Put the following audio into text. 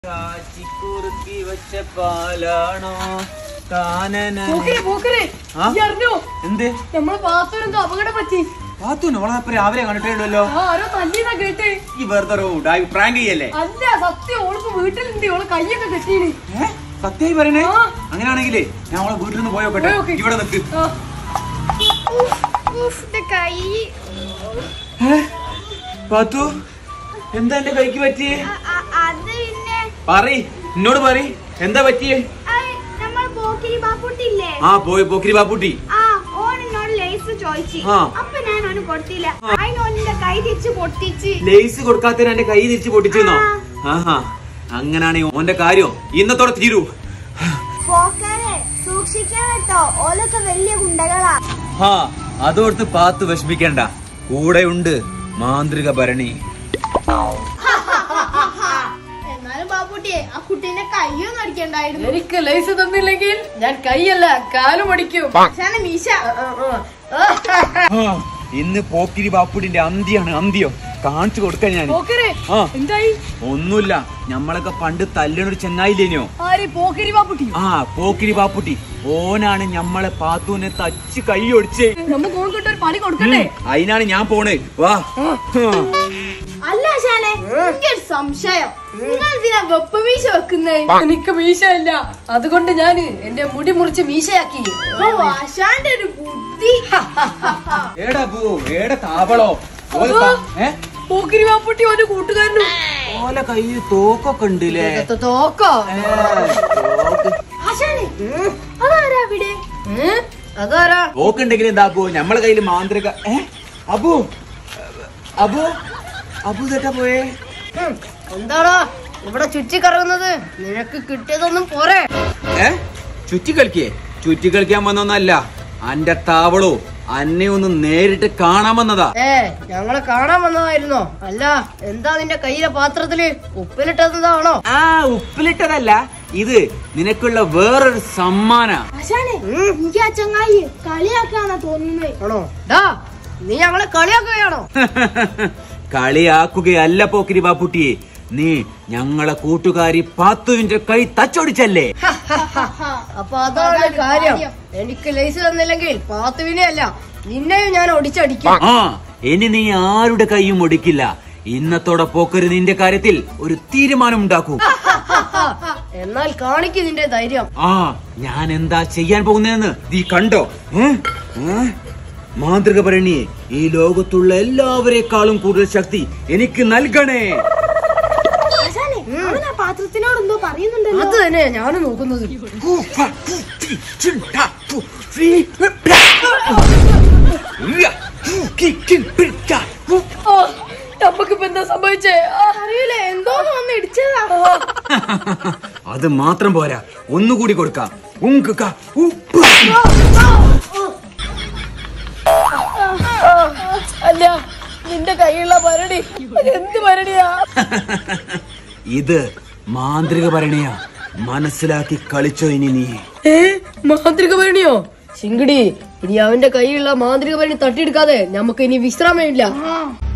കാച്ചിക്കുറുക്കി വെച്ച പാലാണോ കാനന പോക്കരെ, പോക്കരെ. ആ? ഈ അറിഞ്ഞോ എന്ത് നമ്മളെ പാത്തോരെന്തോ അപകടം പറ്റി പാത്തുന്നു അവളെ രാവിലെ കണ്ടിട്ടുണ്ടല്ലോ ആ ആരോ തല്ലിയതാ കേട്ട് ഈ വെറുതെ ഒരു ഡായി പ്രാങ്ക് ചെയ്യല്ലേ അല്ല സത്യം ഓൾക്ക് വീട്ടിലുണ്ട് ഓളെ കയ്യൊക്കെ കെട്ടീന് ഏ? സത്യായി പറയണേ ആ. അങ്ങനെയാണെങ്കിലേ ഞാൻ അവളെ വീട്ടിൽ നിന്ന് പോയോട്ടെ പോയോക്ക്. ഇവിടെ നിക്ക് ആ. കൈ പാത്തു എന്താ എന്റെ കൈക്ക് പറ്റിയേ അത് പിന്നെ പറയ് എന്നോട് പറയ് എന്താ പറ്റിയേ നമ്മൾ പോക്കിരി ബാപ്പുട്ടില്ലേ ആ പോയി പോക്കിരി ബാപ്പുട്ടി ആ ഓൻ എന്നോട് ലേസ് ചോദിച്ചു ആ. അപ്പൊ ഞാൻ അവന് കൊടുത്തില്ല അതിന് ഓനിന്റെ കൈ തിരിച്ച് പൊട്ടിച്ച് ലേസ് കൊടുക്കാത്തതിന് എന്റെ കൈ തിരിച്ചു പൊട്ടിച്ചെന്നോ ആഹാ അങ്ങനാണെങ്കിൽ ഓന്റെ കാര്യം ഇന്നത്തോടെ തീരൂ പോക്കാരെ സൂക്ഷിക്കാൻ കേട്ടോ ഓലൊക്കെ വലിയ ഗുണ്ടകളാ ഹാ അതോർത്ത് പാത്ത് വിഷമിക്കണ്ട കൂടെയുണ്ട് മാന്ത്രിക ഭരണി എന്നാലും ബാപ്പുട്ടിയെ ആ കുട്ടീന്റെ കയ്യൊന്നും അടിക്കണ്ടായിരുന്നു എനിക്ക് ലൈസ് തന്നില്ലെങ്കിൽ ഞാൻ കൈയല്ല കാലും അടിക്കും മീശ ആ, ഇന്ന് പോക്കിരി ബാപ്പുടിന്റെ അന്ത്യാണ് അന്ത്യം കാണിച്ചു കൊടുക്കാൻ ഞാൻ പോക്കരെ ആ എന്തായി ഒന്നുമില്ല ഞമ്മളൊക്കെ പണ്ട് തല്ലണൊരു ചെങ്ങായില്ലേനോ ആര് പോക്കരി ബാപ്പുട്ടി ആ പോക്കിരി ബാപ്പുട്ടി ഓനാണ് ഞമ്മളെ പാത്തൂനെ തച്ച് കൈ ഒടിച്ച് നമുക്ക് ഓൺകിட்ட ഒരു പണി കൊടുക്കണ്ടേ അതിനാണ് ഞാൻ പോണേ വാ ഹും. അല്ല ഷാനെ എനിക്കൊരു സംശയം നിങ്ങൾ ഇതിനാ വെപ്പ് മീശ വെക്കുന്നേ എനിക്ക് മീശ ഇല്ല അതുകൊണ്ട് ഞാൻ എന്റെ മുടി മുറിച്ച് മീശയാക്കി ആശാന്റെ ഒരു ബുദ്ധി ഏടാ പോ ഏടാ താവളോ ഓലെ പ- ഏ? പോക്കരി ബാപ്പുട്ടി ഒരു കൂട്ടുകാരനും ഓലെ കയ്യിൽ തോക്കൊക്കെ ഉണ്ടല്ലേ തോക്കോ ഏ, തോക്ക്. ആശാനെ അതാരാ അവിടെ ഏ? അതാരാ തോക്കുണ്ടെങ്കിൽ എന്താക്കൂ ഞമ്മളെ കയ്യിൽ മാന്ത്രിക ഏ അബു അബു അബു ചേട്ടാ പോയേ ഉം. എന്താടാ ഇവിടെ ചുറ്റി കറങ്ങുന്നത് നിനക്ക് കിട്ടിയതൊന്നും പോരെ ഏ ചുറ്റി കളിക്കേ ചുറ്റി കളിക്കാൻ വന്നൊന്നല്ല അന്റെ താവളോ അന്നെ ഒന്ന് നേരിട്ട് കാണാൻ വന്നതാ ഏ ഞങ്ങളെ കാണാൻ വന്നതായിരുന്നോ അല്ല എന്താ നിന്റെ കയ്യിലെ പാത്രത്തില് ഉപ്പിലിട്ടതാണോ ആ ഉപ്പിലിട്ടതല്ല ഇത് നിനക്കുള്ള വേറൊരു സമ്മാന ആശാനെ എനിക്ക് ആ ചങ്ങായി കളിയാക്കാന്നാ തോന്നുന്നത് ആണോ ഡാ നീ ഞങ്ങളെ കളിയാക്കുകയാണോ കളിയാക്കുകയല്ല പോക്കിരി ബാപ്പുട്ടിയെ നീ ഞങ്ങളെ കൂട്ടുകാരി പാത്തുവിന്റെ കൈ തച്ചൊടിച്ചല്ലേ അപ്പൊ അതാണ് കാര്യം എനിക്ക് ലൈസ് തന്നില്ലെങ്കിൽ പാത്തുവിനെ അല്ല നിന്നെയും ഞാൻ ഒടിച്ചടിക്കും ആ ഇനി നീ ആരുടെ കൈയും ഒടിക്കില്ല ഇന്നത്തോടെ പോക്കര് നിന്റെ കാര്യത്തിൽ ഒരു തീരുമാനം ഉണ്ടാക്കൂ എന്നാൽ കാണിക്ക് നിന്റെ ധൈര്യം ആ ഞാൻ എന്താ ചെയ്യാൻ പോകുന്നതെന്ന് നീ കണ്ടോ ഏ? ഏ? മാന്ത്രിക ഭരണിയെ ഈ ലോകത്തുള്ള എല്ലാവരെക്കാളും കൂടുതൽ ശക്തി എനിക്ക് നൽകണേ ആശാനെ അവൻ ആ പാത്രത്തിനോട് എന്തോ പറയുന്നുണ്ടല്ലോ അത് തന്നെ ഞാനും നോക്കുന്നത് ഓ നമുക്കിപ്പോ എന്താ സംഭവിച്ചേ ആ, അറിയില്ല എന്തോന്ന് വന്ന് ഇടിച്ചതാ അത് മാത്രം പോരാ ഒന്നുകൂടി കൊടുക്കാം ഉങ്ക് ക ഉപ്പ്. അല്ല നിന്റെ കയ്യിലുള്ള ഭരണി എന്ത് ഭരണിയാ ഇത് മാന്ത്രിക ഭരണിയാ മനസ്സിലാക്കി കളിച്ചോ ഇനി നീ ഏ മാന്ത്രിക ഭരണിയോ ശിങ്കടി ഇനി അവന്റെ കയ്യിലുള്ള മാന്ത്രിക ഭരണി തട്ടിയെടുക്കാതെ നമുക്ക് ഇനി വിശ്രാമമില്ല